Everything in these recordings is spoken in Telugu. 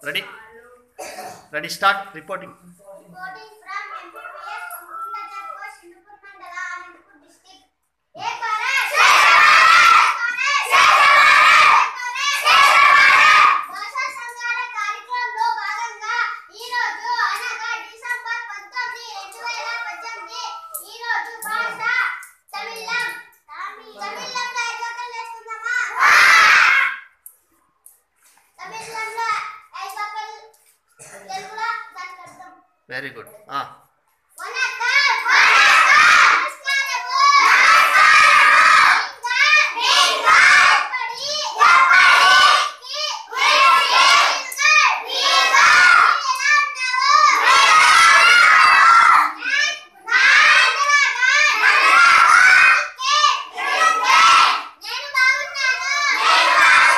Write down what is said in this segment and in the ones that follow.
Ready ready start reporting Reporting from MPPS Kumkundagar Post, Hindupur Mandala, Anandpur district. Ek Bharat! భాషా సంఘాల కార్యక్రమంలో భాగంగా ఈ రోజు అనగా డిసెంబర్ పంతొమ్మిది రెండు వేల పద్దెనిమిది ఈ రోజు భాష తమిళం తమిళంలో ఐదు ఒక్కలు నేర్చుకుందామా తమిళంలో ఐదు ఒక్కలు తెలుగులో దానికి అర్థం వెరీ గుడ్ వనక్కం వనక్కం నమస్కారము నమస్కారం నీగా ఎప్పటి ఎప్పటి నీగా నీగా ఎలా ఉన్నావు నేను బాగున్నాను నేను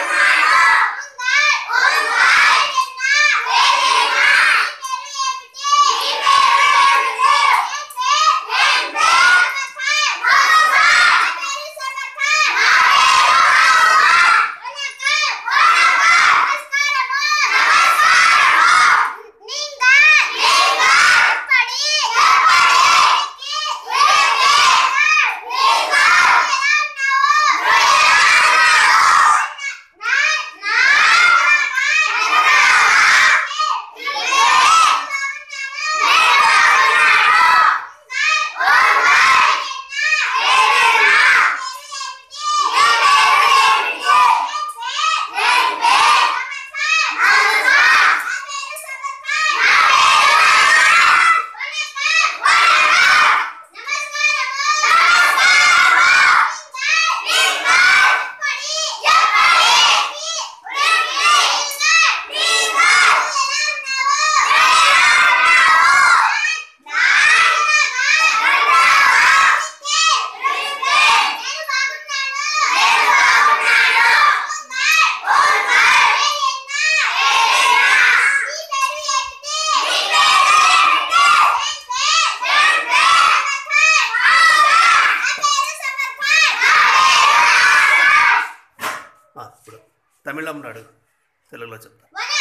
ఇప్పుడు తమిళంలో అడుగు తెలుగులో చెప్తా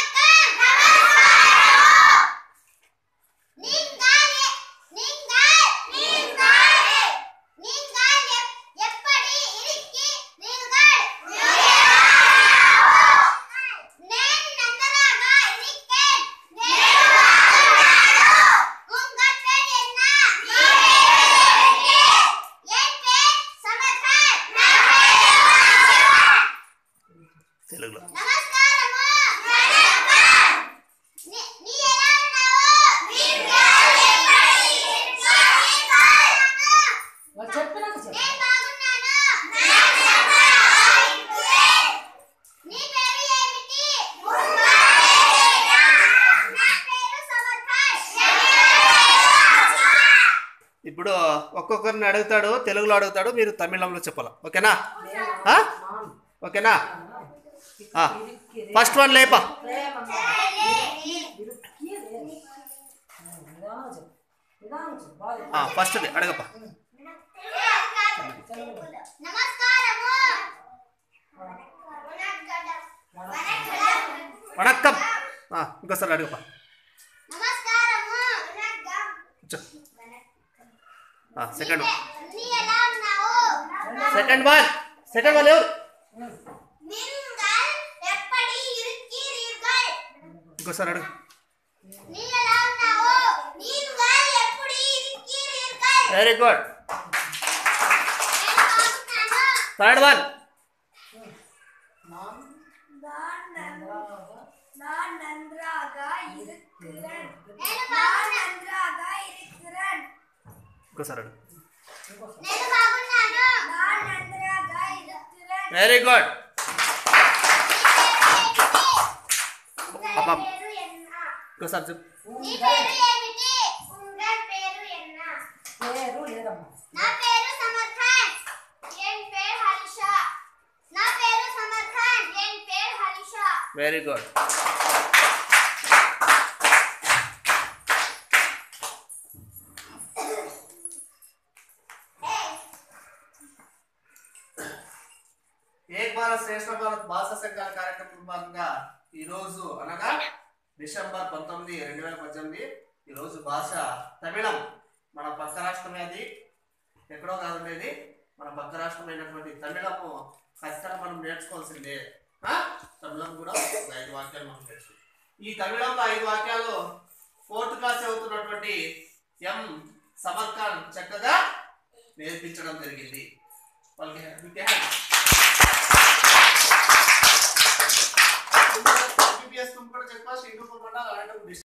తెలుగులో నమస్కారము నమస్కారం నీ నీ ఎలా ఉన్నావు వాళ్ళు చెప్పినాక చెప్పు నేను బాగున్నాను నీ పేరు ఏమిటి నా పేరు సమర్థన్ ఇప్పుడు ఒక్కొక్కరిని అడుగుతాడు తెలుగులో అడుగుతాడు మీరు తమిళంలో చెప్పాలి ఓకేనా ఆ? ఓకేనా ఫస్ట్ వన్ లేపా ఫస్ట్ది అడగప్పా నమస్కారము వణక్కం ఆ, ఇంకోసారి అడగప్పా నమస్కారము కూర్చో సెకండ్ నీ ఎలా ఉన్నావు సెకండ్ వన్ సెకండ్ వన్ ఎవరు நீங்கள் எப்படி இருக்கிறீர்கள் ఇంకోసారి అడుగు நீ ఎలా ఉన్నావు நீங்கள் எப்படி இருக்கிறீர்கள் వెరీ గుడ్ నేను బాగున్నాను థర్డ్ వన్ நான் நன்றாக இருக்கிறேன் నేను நான் బాగున్నాను நன்றாக இருக்கிறேன் ఇంకోసారి అడుగు నేను బాగున్నాను நான் நன்றாக இருக்கிறேன் వెరీ గుడ్ உங்கள் அப்பா. పేరు என்ன ఇంకోసారి చెప్పు నీ పేరు ఏమిటి உங்கள் పేరు என்ன పేరు లేదమ్మా నా పేరు సమర్థన్ ఎన్ పేరు హర్ష నా పేరు సమర్థన్ ఎన్ పేరు హర్ష వెరీ గుడ్ ఏక్ భారత్ శ్రేష్ఠ భారత్ భాషా సంఘాల కార్యక్రమం భాగంగా ఈ రోజు అనగా డిసెంబర్ పంతొమ్మిది రెండు వేల పద్దెనిమిది ఈరోజు భాష తమిళం మన పక్క రాష్ట్రమే అది ఎక్కడో కాదు ఉండేది మన పక్క రాష్ట్రమైనటువంటి తమిళము ఖచ్చితంగా మనం నేర్చుకోవాల్సిందే ఆ? తమిళం కూడా ఒక ఐదు వాక్యాలు మనం నేర్చుకుంటాం ఈ తమిళంలో ఐదు వాక్యాలు ఫోర్త్ క్లాస్ చదువుతున్నటువంటి ఎం సమర్ ఖాన్ చక్కగా నేర్పించడం జరిగింది వాళ్ళకి మీకు హ్యాండ్. ఎంబీబీఎస్ तुम కూడా చెప్పాల్సి ఇంకొక అలాంటి